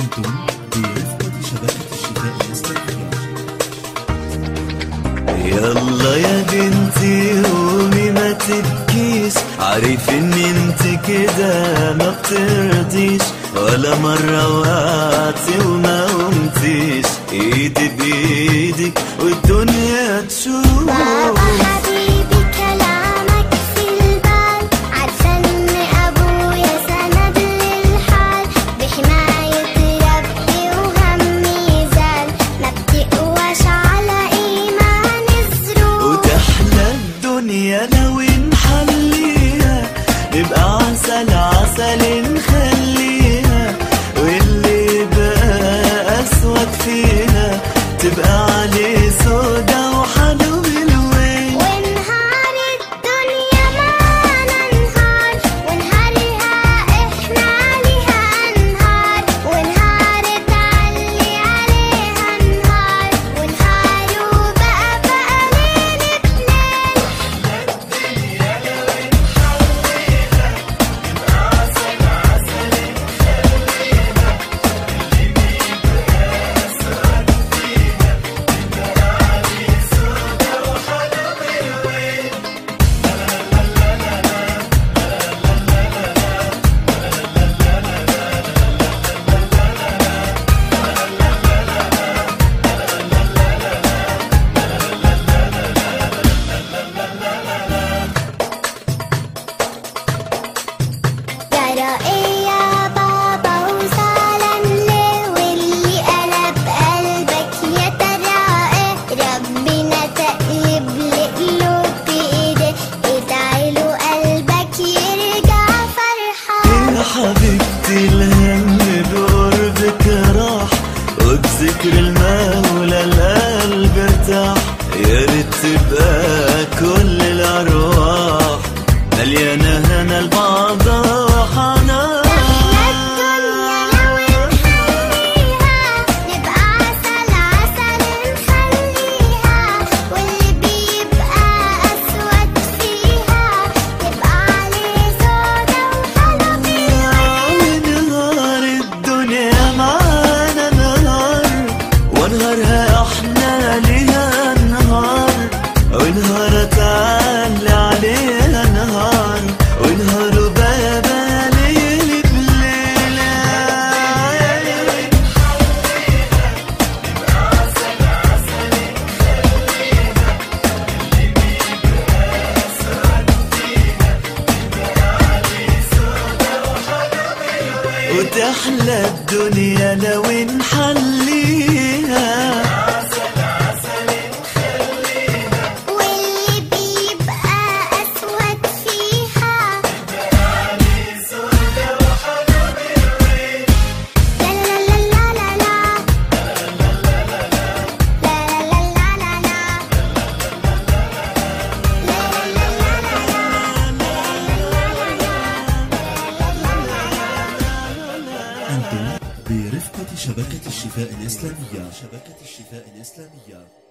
أنتم برفقة شبكة الشفاء الإسلامية يلا يا بنتي قومي ما تبكيش عارف ان انت كده ما بترضيش ولا مرة وقعتي وما قمتيش ايدي بايدك والدنيا تشوف بابا حبيبي كلامك في البال عارفة ان ابويا سند للحال بحماية ربي وهمي زال ما بتقواش على ايمان الظروف وتحلى الدنيا لو نحليها نبقى عسل عسل نخليها واللي بقى اسود فيها تبقى عليه سودا وحلو الوين ونهار الدنيا معنا نهار ونهارها احنا عليها انهار ونهار تعلي عليها نهار ونهار وبقى بقى ليل اتنين جرى ايه يا بابا وسلام ليه واللي قلب قلبك يا ترى ايه ربنا تقلب لقلوب بايديه ادعي له قلبك يرجع فرحان يا حبيبتي الهم بقربك راح وبذكر المولى القلب ارتاح يا ريت تبقى كل الارواح مليانه هنا لبعضها وحنان احنا الدنيا لو نحليها نبقى عسل عسل نخليها واللي بيبقى اسود فيها تبقى عليه سودا وحلو بالوين ونهار الدنيا معانا نهار ونهارها احنا ليها نهار ونهار تعالى عليها نهار ونهار بابا ليل بليلة وتحلى الدنيا لو نحليها واللي بيبقى اسود فيها لا لا لا لا لا لا لا لا لا لا لا أنتم برفقة شبكة الشفاء الإسلامية شبكة الشفاء الإسلامية